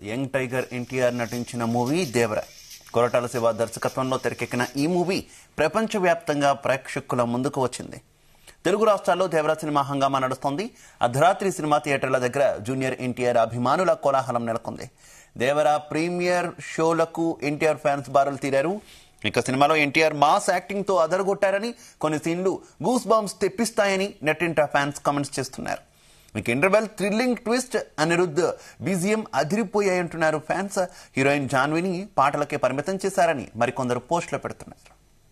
Young tiger NTR నటించిన movie దేవర కొరటాల శివ దర్శకత్వంలో తెరకెక్కిన ఈ మూవీ ప్రపంచవ్యాప్తంగా ప్రేక్షకుల ముందుకు వచ్చింది తెలుగు రాష్ట్రాల్లో దేవర సినిమా హంగామా నడుస్తోంది అర్ధరాత్రి సినిమా థియేటర్ల దగ్గర జూనియర్ ఎన్టీఆర్ అభిమానుల కోలాహలం నెలకొంది దేవర ప్రీమియర్ షోలకు ఎన్టీఆర్ ఫ్యాన్స్ బారులు తీరారు ఇక సినిమాలో ఎన్టీఆర్ మాస్ యాక్టింగ్ తో అదరగొట్టారని కొన్ని సీన్లు గూస్ బాంబ్స్ తెప్పిస్తాయని నెట్టింట ఫ్యాన్స్ కామెంట్స్ చేస్తున్నారు ఇక interval thrilling twist Anirudh BGM అదిరిపోయాయంటున్నారు ఫ్యాన్స్ హీరోయిన్ జాన్విని పాటలకే పరిమితం చేశారని మరికొందరు పోస్టులు పెడుతున్నారు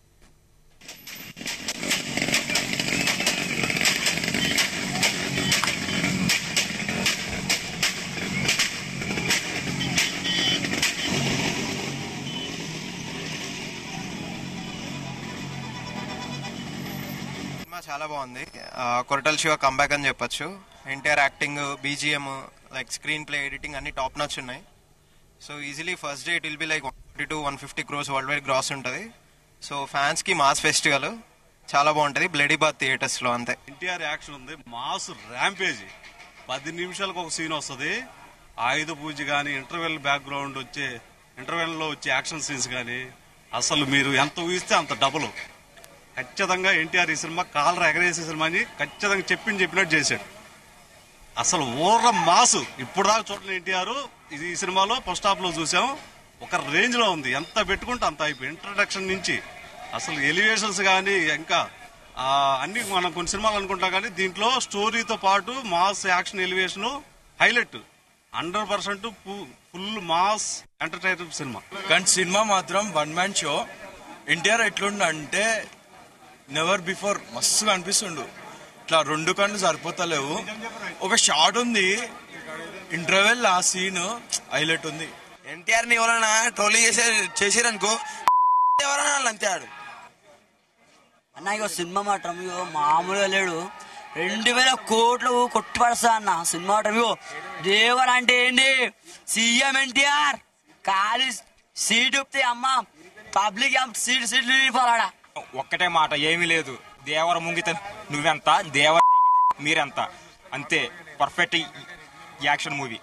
సినిమా చాలా బాగుంది ఆ, కొరటల్ శివ కంబ్యాక్ అని చెప్పొచ్చు NTR acting BGM like screenplay editing అన్ని టాప్ నచ్ ఉన్నాయి so easily first day it will be like fifty to one fifty crores world wide gross ఉంటుంది సో ఫ్యాన్స్ కి మాస్ ఫెస్టివల్ చాలా బాగుంటుంది బ్లడీ బాత్ థియేటర్స్ లో అంతే ఎన్టీఆర్ యాక్షన్ ఉంది mass rampage పది నిమిషాలకు ఒక సీన్ వస్తుంది ఆయుధ పూజ కానీ ఇంటర్వెల్ బ్యాక్గ్రౌండ్ వచ్చే ఇంటర్వెల్ లో వచ్చే యాక్షన్ సీన్స్ కానీ అసలు మీరు ఎంత ఊహిస్తే అంత డబుల్ ఖచ్చితంగా ఎన్టీఆర్ ఈ సినిమా కాలర్ ఎగరేసే సినిమా అని ఖచ్చితంగా చెప్పింది చెప్పినట్టు చేశాడు అసలు ఊర్ర మాసు ఇప్పుడు దాకా చూడలేని ఎన్టీఆర్ ఇది ఈ సినిమాలో ఫస్ట్ హాఫ్ లో చూసాం ఒక రేంజ్ లో ఉంది ఎంత పెట్టుకుంటే అంత అయిపోయి ఇంట్రడక్షన్ నుంచి అసలు ఎలివేషన్స్ కానీ ఇంకా ఆ, అన్ని మనం కొన్ని సినిమాలు అనుకుంటాం కానీ దీంట్లో స్టోరీతో పాటు mass action elevation highlight hundred percent full mass entertainer cinema కానీ సినిమా మాత్రం వన్ మ్యాన్ షో ఎన్టీఆర్ ఎట్లుండంటే నెవర్ బిఫోర్ మస్తుగా అనిపిస్తుండు ఇట్లా రెండు కళ్ళు సరిపోతలేవు ఒక షాట్ ఉంది ఇంటర్వెల్ ఆ సీన్ హైలైట్ ఉంది ఎన్టీఆర్ ని ఎవరైనా ట్రోలీ చేసే చేసిరనుకో ఎవరైనా వాళ్ళు అంతే ఆడు అన్న ఇగో సినిమా మాత్రం ఇగో మామూలుగా లేడు రెండు వేల కోట్లు కొట్టి పడతా అన్న సినిమా మాత్రం ఇగో దేవర్ అంటే ఏంటి సీఎం ఎన్టీఆర్ ఖాళీ సీట్ ఉప్తే అమ్మ పబ్లిక్ సీట్ సీట్లు నిలిపాలాడా ఒక్కటే మాట ఏమీ లేదు దేవర ముంగిత నువ్వెంత దేవర దెంగితే మీరెంత అంతే perfect action movie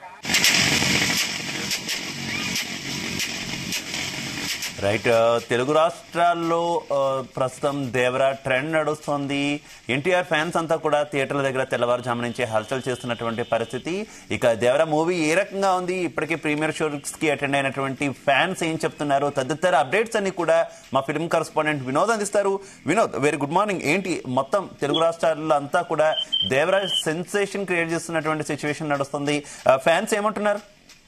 right Telugu రాష్ట్రాల్లో ఆ, ప్రస్తుతం దేవర ట్రెండ్ నడుస్తోంది ఎన్టీఆర్ ఫ్యాన్స్ అంతా కూడా థియేటర్ల దగ్గర తెల్లవారుజాము నుంచే హల్చల్ చేస్తున్నటువంటి పరిస్థితి ఇక దేవర మూవీ ఏ రకంగా ఉంది ఇప్పటికే ప్రీమియర్ షోస్ కి అటెండ్ అయినటువంటి ఫ్యాన్స్ ఏం చెప్తున్నారు తదితర అప్డేట్స్ అన్ని కూడా మా ఫిల్మ్ కరస్పాండెంట్ వినోద్ అందిస్తారు వినోద్ వెరీ గుడ్ మార్నింగ్ ఏంటి మొత్తం తెలుగు రాష్ట్రాల్లో అంతా కూడా దేవర సెన్సేషన్ క్రియేట్ చేస్తున్నటువంటి సిచ్యువేషన్ నడుస్తుంది ఫ్యాన్స్ ఏమంటున్నారు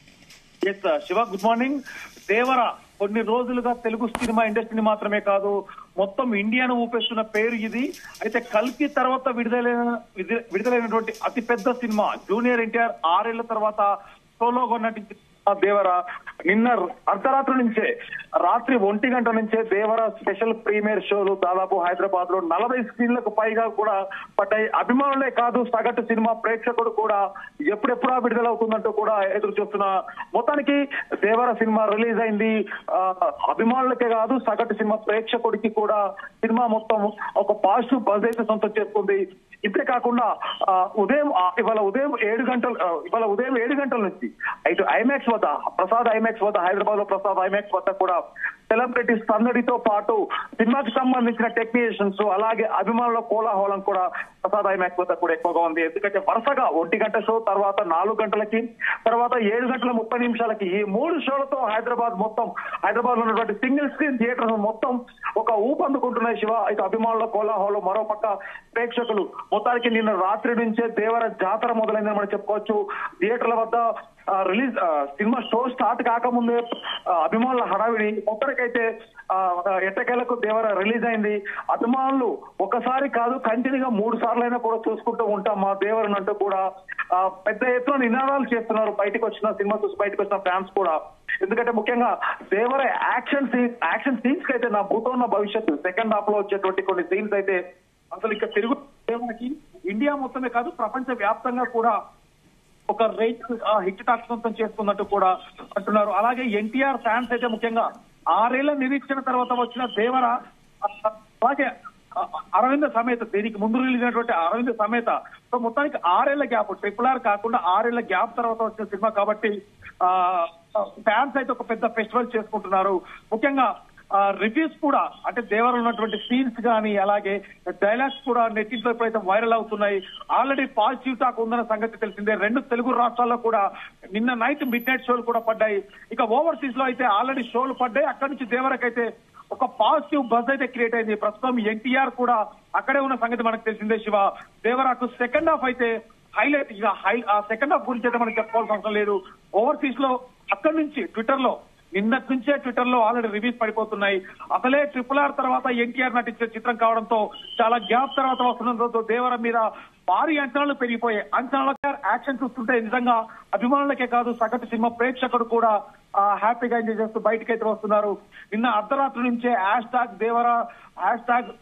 yes Shiva good morning Devara కొన్ని రోజులుగా తెలుగు సినిమా ఇండస్ట్రీని మాత్రమే కాదు మొత్తం ఇండియాను ఊపేస్తున్న పేరు ఇది అయితే కల్కి తర్వాత విడుదలైన విడుదల- విడుదలైనటువంటి అతి పెద్ద సినిమా జూనియర్ ఎన్టీఆర్ ఆరేళ్ల తర్వాత సోలోగా నటించిన దేవర నిన్న అర్ధరాత్రి నుంచే రాత్రి ఒంటి గంట నుంచే దేవర స్పెషల్ ప్రీమియర్ షోలు దాదాపు హైదరాబాద్ లో నలభై స్క్రీన్లకు పైగా కూడా పడ్డాయి అభిమానులే కాదు సగటు సినిమా ప్రేక్షకుడు కూడా ఎప్పుడెప్పుడా విడుదలవుతుందంటూ కూడా ఎదురు చూస్తున్న మొత్తానికి దేవర సినిమా రిలీజ్ అయింది ఆ, అభిమానులకే కాదు సగటు సినిమా ప్రేక్షకుడికి కూడా సినిమా మొత్తం ఒక పాజిటివ్ బజ్ అయితే సొంతం చేసుకుంది ఇదే కాకుండా ఆ, ఉదయం ఆ, ఇవాళ ఉదయం ఏడు గంటల ఆ, ఇవాళ ఉదయం ఏడు గంటల నుంచి ఇటు ఐమాక్స్ వద్ద ప్రసాద్ ఐమాక్స్ వద్ద హైదరాబాద్ లో ప్రసాద్ ఐమాక్స్ వద్ద కూడా సెలబ్రిటీస్ సందడితో పాటు సినిమాకి సంబంధించిన టెక్నీషియన్స్ అలాగే అభిమానుల కోలాహలం కూడా ప్రసాద్ ఐమాక్స్ వద్ద కూడా ఎక్కువగా ఉంది ఎందుకంటే వరుసగా ఒంటి గంట షో తర్వాత నాలుగు గంటలకి తర్వాత ఏడు గంటల ముప్పై నిమిషాలకి ఈ మూడు షోలతో హైదరాబాద్ మొత్తం హైదరాబాద్ లో ఉన్నటువంటి సింగిల్ స్క్రీన్ థియేటర్స్ మొత్తం ఒక ఊపందుకుంటున్నాయి శివ ఇక అభిమానుల కోలాహలం మరో పక్క ప్రేక్షకులు మొత్తానికి నిన్న రాత్రి నుంచే దేవర జాతర మొదలైందని మనం చెప్పుకోవచ్చు థియేటర్ల వద్ద ఆ, రిలీజ్ ఆ, సినిమా షో స్టార్ట్ కాకముందే ఆ, అభిమానుల హడావిడి మొత్తానికైతే ఆ, ఎట్టకేలకు దేవర రిలీజ్ అయింది అభిమానులు ఒకసారి కాదు కంటిన్యూగా మూడు సార్లు అయినా కూడా చూసుకుంటూ ఉంటాం మా దేవరని అంటూ కూడా ఆ, పెద్ద ఎత్తున నినాదాలు చేస్తున్నారు బయటకు వచ్చిన సినిమా చూసి బయటకు వచ్చిన ఫ్యాన్స్ కూడా ఎందుకంటే ముఖ్యంగా Devara action scenes action scenes కి అయితే నా భూతో ఉన్న భవిష్యత్తు సెకండ్ హాఫ్ లో వచ్చేటువంటి కొన్ని సీన్స్ అయితే అసలు ఇక తెలుగు దేవరకి ఇండియా మొత్తమే కాదు ప్రపంచ వ్యాప్తంగా కూడా ఒక రేట్ హిట్ టాక్ సొంతం చేసుకున్నట్టు కూడా అంటున్నారు అలాగే ఎన్టీఆర్ ఫ్యాన్స్ అయితే ముఖ్యంగా ఆరేళ్ల నిరీక్షణ తర్వాత వచ్చిన దేవర ఆ, అలాగే అ- అరవింద సమేత దీనికి ముందు రిలీజ్ అయినటువంటి అరవింద సమేత సో మొత్తానికి ఆరేళ్ల గ్యాప్ ట్రిపుల్ ఆర్ కాకుండా ఆరేళ్ల గ్యాప్ తర్వాత వచ్చిన సినిమా కాబట్టి ఫ్యాన్స్ అయితే ఒక పెద్ద ఫెస్టివల్ చేసుకుంటున్నారు ముఖ్యంగా రివ్యూస్ కూడా అంటే దేవర ఉన్నటువంటి సీన్స్ కానీ అలాగే డైలాగ్స్ కూడా నెట్టింట్లో ఇప్పుడైతే వైరల్ అవుతున్నాయి ఆల్రెడీ పాజిటివ్ టాక్ ఉందన్న సంగతి తెలిసిందే రెండు తెలుగు రాష్ట్రాల్లో కూడా నిన్న నైట్ మిడ్ నైట్ షోలు కూడా పడ్డాయి ఇక ఓవర్సీస్ లో అయితే ఆల్రెడీ షోలు పడ్డాయి అక్కడి నుంచి దేవరకైతే ఒక పాజిటివ్ బజ్ అయితే క్రియేట్ అయింది ప్రస్తుతం ఎన్టీఆర్ కూడా అక్కడే ఉన్న సంగతి మనకు తెలిసిందే శివ దేవరాకు సెకండ్ హాఫ్ అయితే హైలైట్ ఇక హై ఆ సెకండ్ హాఫ్ గురించి అయితే మనకి చెప్పుకోవాల్సిన అవసరం లేదు ఓవర్సీస్ లో అక్కడి నుంచి ట్విట్టర్ లో నిన్నటి నుంచే ట్విట్టర్ లో ఆల్రెడీ రివ్యూస్ పడిపోతున్నాయి అసలే ట్రిపుల్ ఆర్ తర్వాత ఎన్టీఆర్ నటించే చిత్రం కావడంతో చాలా గ్యాప్ తర్వాత వస్తుండడంతో దేవర మీద భారీ అంచనాలు పెరిగిపోయాయి అంచనాల యాక్షన్ చూస్తుంటే నిజంగా అభిమానులకే కాదు సగటు సినిమా ప్రేక్షకుడు కూడా ఆ, హ్యాపీగా ఎంజాయ్ చేస్తూ బయటకి అయితే వస్తున్నారు నిన్న అర్ధరాత్రి నుంచే hashtag Devara hashtag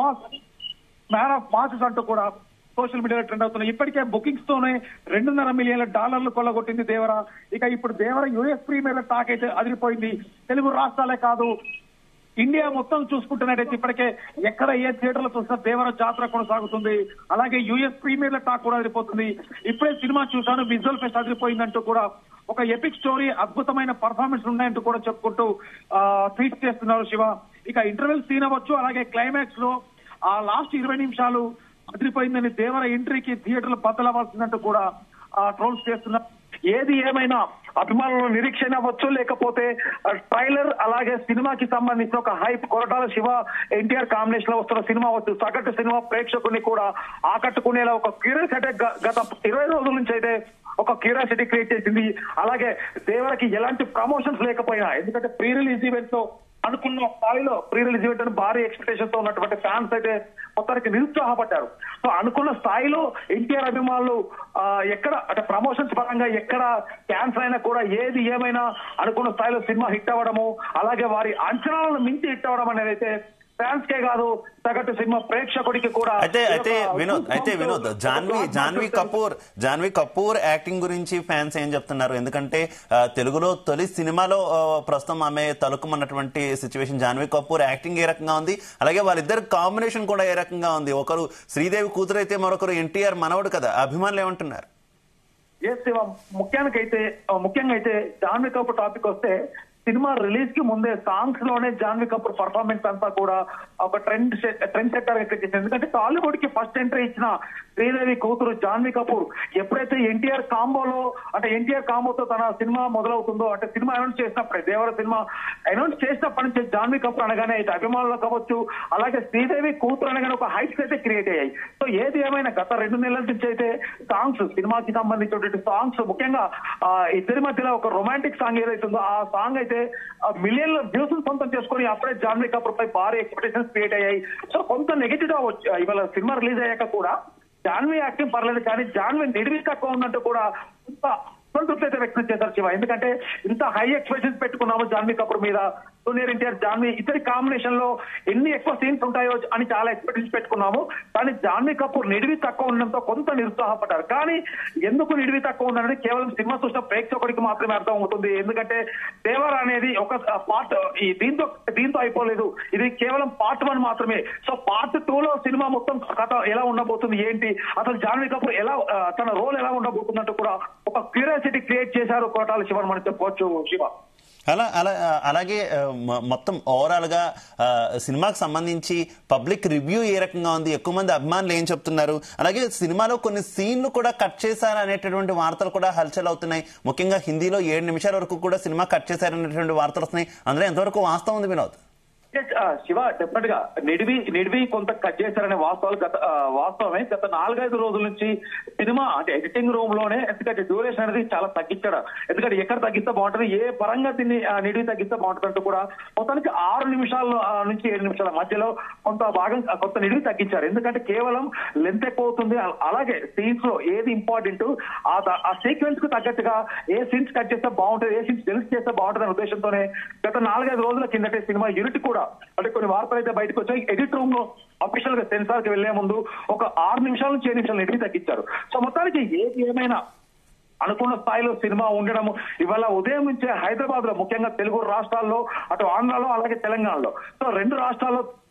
man of masses అంటూ కూడా సోషల్ మీడియాలో ట్రెండ్ అవుతున్నాయి ఇప్పటికే బుకింగ్స్ తోనే రెండున్నర మిలియన్ల డాలర్లు కొల్లగొట్టింది దేవర ఇక ఇప్పుడు దేవర యుఎస్ ప్రీమియర్ టాక్ అయితే అదిరిపోయింది తెలుగు రాష్ట్రాలే కాదు ఇండియా మొత్తం చూసుకుంటున్నట్టయితే ఇప్పటికే ఎక్కడ ఏ థియేటర్ లో చూసినా దేవర జాతర కొనసాగుతుంది అలాగే యుఎస్ ప్రీమియర్ టాక్ కూడా అదిరిపోతుంది ఇప్పుడే సినిమా చూశాను విజువల్ ఫెస్ట్ అదిరిపోయిందంటూ కూడా ఒక ఎపిక్ స్టోరీ అద్భుతమైన పర్ఫార్మెన్స్ ఉన్నాయంటూ కూడా చెప్పుకుంటూ ట్వీట్ చేస్తున్నారు శివ ఇక ఇంటర్వెల్ సీన్ అవ్వచ్చు అలాగే క్లైమాక్స్ లో ఆ లాస్ట్ ఇరవై నిమిషాలు అదిరిపోయిందని దేవర ఎంట్రీకి థియేటర్లు బద్దలవ్వాల్సిందంటూ కూడా ట్రోల్స్ చేస్తున్నారు ఏది ఏమైనా అభిమానుల నిరీక్షణ అవ్వచ్చు లేకపోతే ట్రైలర్ అలాగే సినిమాకి సంబంధించిన ఒక హైప్ కొరటాల శివ ఎన్టీఆర్ కాంబినేషన్ లో వస్తున్న సినిమా అవ్వచ్చు సగటు సినిమా ప్రేక్షకుని కూడా ఆకట్టుకునేలా ఒక క్యూరియాసిటీ గత ఇరవై రోజుల నుంచి అయితే ఒక క్యూరియాసిటీ క్రియేట్ చేసింది అలాగే దేవరకి ఎలాంటి ప్రమోషన్స్ లేకపోయినా ఎందుకంటే ప్రీ రిలీజ్ ఈవెంట్ తో అనుకున్న స్థాయిలో ప్రీ రిలీజ్ ఈవెంట్ అని భారీ ఎక్స్పెక్టేషన్ తో ఉన్నటువంటి ఫ్యాన్స్ అయితే మొత్తానికి నిరుత్సాహపడ్డారు సో అనుకున్న స్థాయిలో ఎన్టీఆర్ అభిమానులు ఆ, ఎక్కడ అంటే ప్రమోషన్స్ పరంగా ఎక్కడ క్యాన్సర్ అయినా కూడా ఏది ఏమైనా అనుకున్న స్థాయిలో సినిమా హిట్ అవ్వడము అలాగే వారి అంచనాలను మించి హిట్ అవ్వడం అనేది అయితే ఫ్యాన్స్ కే కాదు సగటు సినిమా ప్రేక్షకుడికి కూడా అయితే అయితే ఇదొక వినోద్ అయితే goosebumps, వినోద్ ఒక Janhvi blockbuster Janhvi film. Kapoor Janhvi Kapoor acting గురించి ఫ్యాన్స్ ఏం చెప్తున్నారు ఎందుకంటే ఆ, తెలుగులో తొలి సినిమాలో ఆ, ప్రస్తుతం ఆమె తలుకుమన్నటువంటి సిచ్యువేషన్ జాన్వి కపూర్ యాక్టింగ్ ఏ రకంగా ఉంది అలాగే వాళ్ళిద్దరు కాంబినేషన్ కూడా ఏ రకంగా ఉంది ఒకరు శ్రీదేవి కూతురు అయితే మరొకరు ఎన్టీఆర్ మనవడు కదా అభిమానులు ఏమంటున్నారు ఎస్ శివ ముఖ్యానికైతే ఆ, ముఖ్యంగా అయితే జాన్వీ కపూర్ టాపిక్ వస్తే సినిమా రిలీజ్ కి ముందే సాంగ్స్ లోనే జాన్వీ కపూర్ పర్ఫార్మెన్స్ అంతా కూడా ఒక ట్రెండ్ ట్రెండ్ సెక్టర్ చేసింది ఎందుకంటే టాలీవుడ్ కి ఫస్ట్ ఎంట్రీ ఇచ్చిన శ్రీదేవి కూతురు జాన్వీ కపూర్ ఎప్పుడైతే ఎన్టీఆర్ కాంబోలో అంటే ఎన్టీఆర్ కాంబోతో తన సినిమా మొదలవుతుందో అంటే సినిమా అనౌన్స్ చేసినప్పుడే దేవర సినిమా అనౌన్స్ చేసినప్పటి నుంచి జాన్వీ కపూర్ అనగానే ఇటు అభిమానులు కావచ్చు అలాగే శ్రీదేవి కూతురు అనగానే ఒక హైట్స్ అయితే క్రియేట్ అయ్యాయి సో ఏది ఏమైనా గత రెండు నెలల నుంచి అయితే సాంగ్స్ సినిమాకి సంబంధించినటువంటి సాంగ్స్ ముఖ్యంగా ఆ, ఇద్దరి మధ్యలో ఒక రొమాంటిక్ సాంగ్ ఏదైతుందో ఆ సాంగ్ అయితే మిలియన్ వ్యూస్ సొంతం చేసుకొని అప్పుడే జాన్వీ కపూర్ పై భారీ ఎక్స్పెక్టేషన్స్ క్రియేట్ అయ్యాయి సో కొంత నెగిటివ్ ఇవాళ సినిమా రిలీజ్ అయ్యాక కూడా జాన్వీ యాక్టింగ్ పర్లేదు కానీ జాన్వీ నిడివి తక్కువ ఉన్నట్టు కూడా కొంత సంతృప్తి అయితే వ్యక్తం చేశారు శివ ఎందుకంటే ఇంత హై ఎక్స్పెక్టేషన్స్ పెట్టుకున్నాము జాన్వీ కపూర్ మీద జూనియర్ ఎన్టీఆర్ జాన్వీ ఇద్దరి కాంబినేషన్ లో ఎన్ని ఎక్కువ సీన్స్ ఉంటాయో అని చాలా ఎక్స్పెక్టేషన్స్ పెట్టుకున్నాము కానీ జాన్వీ కపూర్ నిడివి తక్కువ ఉండడంతో కొంత నిరుత్సాహపడ్డారు కానీ ఎందుకు నిడివి తక్కువ ఉందనేది కేవలం సినిమా చూసిన ప్రేక్షకుడికి మాత్రమే అర్థం అవుతుంది ఎందుకంటే దేవర్ అనేది ఒక పార్ట్ ఈ దీంతో దీంతో అయిపోలేదు ఇది కేవలం పార్ట్ వన్ మాత్రమే సో పార్ట్ టూ లో సినిమా మొత్తం కథ ఎలా ఉండబోతుంది ఏంటి అసలు జాన్వీ కపూర్ ఎలా ఆ, తన రోల్ ఎలా ఉండబోతున్నట్టు కూడా ఒక క్యూరియాసిటీ క్రియేట్ చేశారు కోటాల శివన్ మనం చెప్పవచ్చు శివ అలా అలా అలాగే ఆ, మ- మొత్తం ఓవరాల్ గా ఆ, సినిమాకి సంబంధించి పబ్లిక్ రివ్యూ ఏ రకంగా ఉంది ఎక్కువ మంది అభిమానులు ఏం చెప్తున్నారు అలాగే సినిమాలో కొన్ని సీన్లు కూడా కట్ చేశారు అనేటటువంటి వార్తలు కూడా హల్చల్ అవుతున్నాయి ముఖ్యంగా హిందీలో ఏడు నిమిషాల వరకు కూడా సినిమా కట్ చేశారనేటువంటి వార్తలు వస్తున్నాయి అందులో ఎంతవరకు వాస్తవం ఉంది వినోద్ Yes, ఆ, శివ డెఫినెట్ గా నిడివి నిడివి కొంత కట్ చేశారనే వాస్తవాలు గత ఆ, వాస్తవమే గత నాలుగైదు రోజుల నుంచి సినిమా అంటే ఎడిటింగ్ రూమ్ లోనే ఎందుకంటే డ్యూరేషన్ అనేది చాలా తగ్గించాడు ఎందుకంటే ఎక్కడ తగ్గిస్తే బాగుంటుంది ఏ పరంగా దీన్ని ఆ, నిడివి తగ్గిస్తే బాగుంటుంది అంటూ కూడా మొత్తానికి ఆరు నిమిషాల ఆ, నుంచి ఏడు నిమిషాల మధ్యలో కొంత భాగం ఆ, కొంత నిడివి తగ్గించారు ఎందుకంటే కేవలం లెంత్ ఎక్కువ అవుతుంది అ- అలాగే సీన్స్ లో ఏది ఇంపార్టెంట్ ఆ ద- ఆ సీక్వెన్స్ కు తగ్గట్టుగా ఏ సీన్స్ కట్ చేస్తే బాగుంటుంది ఏ సీన్స్ తెలిసి చేస్తే బాగుంటుంది అనే ఉద్దేశంతోనే గత నాలుగైదు రోజుల కిందటే సినిమా యూనిట్ కూడా అంటే కొన్ని వార్తలు అయితే బయటకు వచ్చాయి ఎడిట్ రూమ్ లో అఫీషియల్ గా సెన్సార్ కి వెళ్లే ముందు ఒక ఆరు నిమిషాల నుంచి ఏడు నిమిషాలు ఎడిట్ తగ్గించారు సో మొత్తానికి ఏది ఏమైనా అనుకున్న స్థాయిలో సినిమా ఉండడం ఇవాళ ఉదయం నుంచే హైదరాబాద్ లో ముఖ్యంగా తెలుగు రాష్ట్రాల్లో అటు ఆంధ్రాలో అలాగే తెలంగాణలో సో రెండు రాష్ట్రాల్లో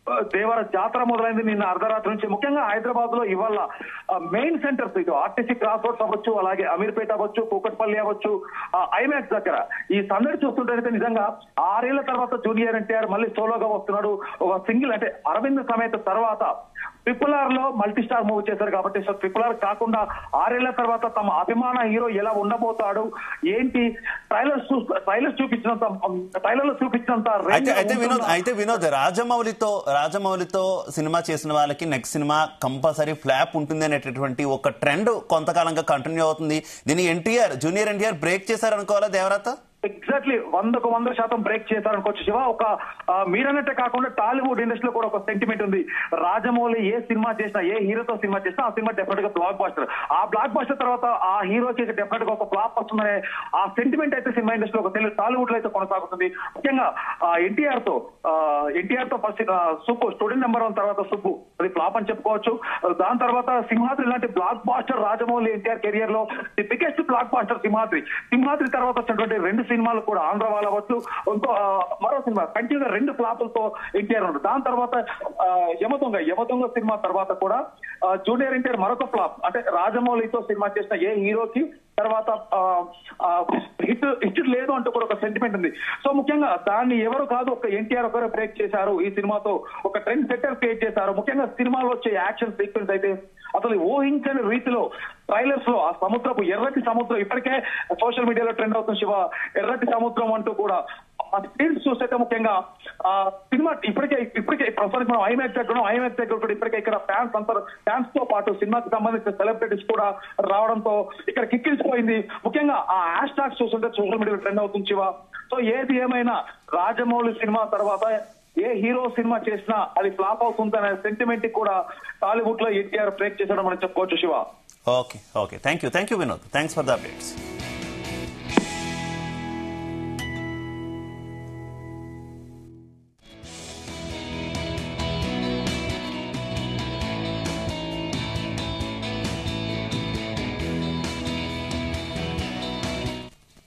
దేవర జాతర మొదలైంది నిన్న అర్ధరాత్రి నుంచి ముఖ్యంగా హైదరాబాద్ లో ఇవాళ మెయిన్ సెంటర్స్ ఇటు ఆర్టీసీ క్రాస్ రోడ్స్ అవ్వచ్చు అలాగే అమీర్పేట అవ్వచ్చు కూకట్పల్లి అవ్వచ్చు ఐమాక్స్ దగ్గర ఈ సందడి చూస్తుంటే నిజంగా ఆరేళ్ల తర్వాత జూనియర్ ఎన్టీఆర్ మళ్ళీ సోలోగా వస్తున్నాడు ఒక సింగిల్ అంటే అరవింద్ సమేత తర్వాత ట్రిపుల్ ఆర్ లో మల్టీ స్టార్ మూవ్ చేశారు కాబట్టి సో ట్రిపుల్ ఆర్ కాకుండా ఆరేళ్ల తర్వాత తమ అభిమాన హీరో ఎలా ఉండబోతాడు ఏంటి ట్రైలర్స్ ట్రైలర్స్ చూపించినంత ట్రైలర్ లో చూపించినంత అయితే range అయితే వినోద్ ఉంటుందా? అయితే వినోద్ రాజమౌళితో రాజమౌళితో సినిమా చేసిన వాళ్ళకి నెక్స్ట్ సినిమా కంపల్సరీ ఫ్లాప్ ఉంటుంది అనేటటువంటి ఒక ట్రెండ్ కొంతకాలంగా కంటిన్యూ అవుతుంది దీన్ని ఎన్టీఆర్ జూనియర్ ఎన్టీఆర్ బ్రేక్ చేశారనుకోవాలా దేవరాత ఎగ్జాక్ట్లీ వందకు వంద శాతం బ్రేక్ చేశారనుకోవచ్చు శివ ఒక ఆ, మీరన్నట్టే కాకుండా టాలీవుడ్ ఇండస్ట్రీలో కూడా ఒక సెంటిమెంట్ ఉంది రాజమౌళి ఏ సినిమా చేసినా ఏ హీరోతో సినిమా చేసినా ఆ సినిమా డెఫినెట్ గా బ్లాక్ బాస్టర్ ఆ బ్లాక్ బాస్టర్ తర్వాత ఆ హీరోకి డెఫినెట్ గా ఒక ఫ్లాప్ వస్తుందనే ఆ సెంటిమెంట్ అయితే సినిమా ఇండస్ట్రీలో ఒక తెలుగు టాలీవుడ్ లో అయితే కొనసాగుతుంది ముఖ్యంగా ఎన్టీఆర్ తో ఎన్టీఆర్ తో first Subbu student number one తర్వాత సుబ్బు అది ఫ్లాప్ అని చెప్పుకోవచ్చు దాని తర్వాత సింహాద్రి లాంటి blockbuster Rajamouli NTR career లో the biggest blockbuster Simhadri Simhadri తర్వాత వచ్చినటువంటి రెండు సినిమాలు కూడా ఆంధ్ర వాళ్ళ అవ్వచ్చు ఇంకో ఆ, మరో సినిమా కంటిన్యూగా రెండు ఫ్లాపులతో ఎన్టీఆర్ ఉన్నాడు దాని తర్వాత ఆ, యమదొంగ యమదొంగ సినిమా తర్వాత కూడా ఆ, జూనియర్ ఎన్టీఆర్ మరొక ఫ్లాప్ అంటే రాజమౌళితో సినిమా చేసిన ఏ హీరోకి తర్వాత ఆ, ఆ, హిట్ హిట్ లేదు అంటూ కూడా ఒక సెంటిమెంట్ ఉంది సో ముఖ్యంగా దాన్ని ఎవరు కాదు ఒక ఎన్టీఆర్ ఒకరు బ్రేక్ చేశారు ఈ సినిమాతో ఒక ట్రెండ్ సెట్టర్ క్రియేట్ చేశారు ముఖ్యంగా సినిమాలో వచ్చే యాక్షన్ సీక్వెన్స్ అయితే అసలు ఊహించని రీతిలో ట్రైలర్స్ లో ఆ సముద్రపు ఎర్రటి సముద్రం ఇప్పటికే సోషల్ మీడియాలో ట్రెండ్ అవుతుంది శివ ఎర్రటి సముద్రం అంటూ కూడా ఆ స్క్రీన్స్ చూస్తే ముఖ్యంగా ఆ సినిమా ఇప్పటికే ఇప్పటికే ప్రస్తుతానికి మనం ఐమాక్స్ దగ్గర ఐమాక్స్ దగ్గర కూడా ఇప్పటికే ఇక్కడ ఫ్యాన్స్ అంతా ఫ్యాన్స్ తో పాటు సినిమాకి సంబంధించిన సెలబ్రిటీస్ కూడా రావడంతో ఇక్కడ కిక్కిలిసిపోయింది ముఖ్యంగా ఆ హ్యాష్ ట్యాగ్స్ చూస్తుంటే సోషల్ మీడియాలో ట్రెండ్ అవుతుంది శివ సో ఏది ఏమైనా రాజమౌళి సినిమా తర్వాత ఏ హీరో సినిమా చేసినా అది ఫ్లాప్ అవుతుందనే సెంటిమెంట్ కూడా టాలీవుడ్ లో ఎన్టీఆర్ బ్రేక్ చేశాడని మనం చెప్పుకోవచ్చు Shiva okay okay thank you thank you Vinod thanks for the updates